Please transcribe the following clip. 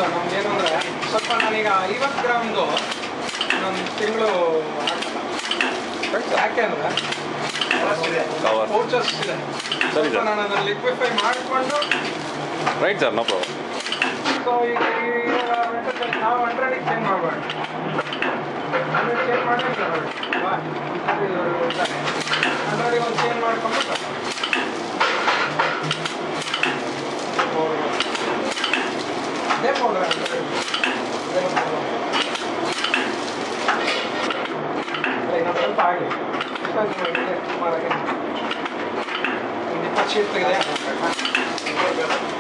ನಮ್ದು ಏನಂದ್ರೆ ಸ್ವಲ್ಪ ನಾನೀಗ ಐವತ್ತು ಗ್ರಾಮ್ದು ನನ್ನ ತಿಂಗಳು ಯಾಕೆಂದ್ರೆ ಕವರ್ ಪೌಚಸ್ ಇದೆ ಸರಿ ಸ್ವಲ್ಪ ಸರ್ ನಾನು ಅದನ್ನು ಲಿಕ್ವಿಫೈ ಮಾಡಿಕೊಂಡು right sir no problem so ಈಗ ನಾವು ಹಂಡ್ರೆಡಿಗೆ ಚೇಂಜ್ ಮಾಡಬೇಡ ಹಂಡ್ರೆಡ್ ಚೇಂಜ್ ಮಾಡಿ ಹಂಡ್ರೆಡಿಗೆ ಒಂದು ಚೇಂಜ್ ಮಾಡ್ಕೊಂಡ್ಬಿಟ್ಟು ಅದೇ ಪೌಡ್ರ್ ಇನ್ನೊಂದು ಸ್ವಲ್ಪ ಆಗಲಿ ಸುಮಾರಾಗಿ ಒಂದು ಇಪ್ಪತ್ತು ಶೀಟ್ ತೆಗೆದೆ